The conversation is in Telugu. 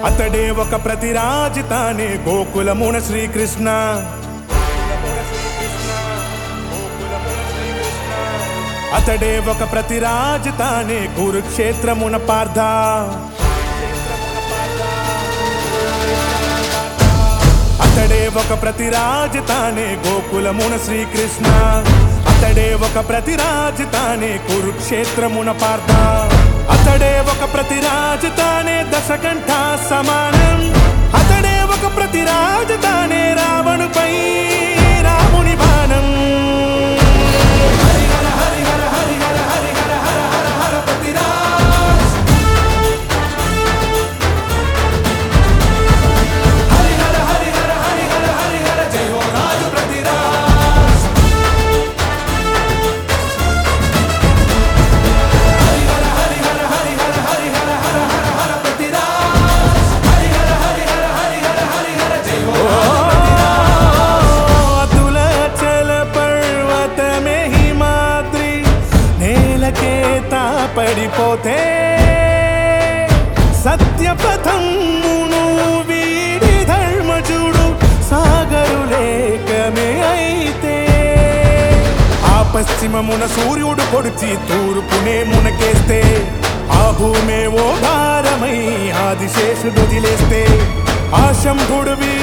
అతడే ఒక ప్రతిరాజి తానే గోకులమున శ్రీకృష్ణ అతడే ఒక ప్రతిరాజి తానే కురుక్షేత్రమున పార్థ అతడే ఒక ప్రతిరాజి తానే గోకులమున శ్రీకృష్ణ అతడే ఒక ప్రతిరాజి తానే కురుక్షేత్రమున పార్థ అతడే ఒక ప్రతిరాజి తానే దశకంఠ సమానం అతడే ఒక ప్రతిరాజి తానే రావణుపై రాముని బాణం అతులాచల పర్వతమే హిమాద్రి నేలకే పడిపోతే సత్యపథమును వీడి ధర్మజుడు సాగరు లేకమే అయితే ఆ పశ్చిమమున సూర్యుడు పొడిచి తూర్పునే మునకేస్తే ఆ భూమే ఓ భారమై ఆదిశేషుడు వదిలేస్తే ఆ శంభుడు వీ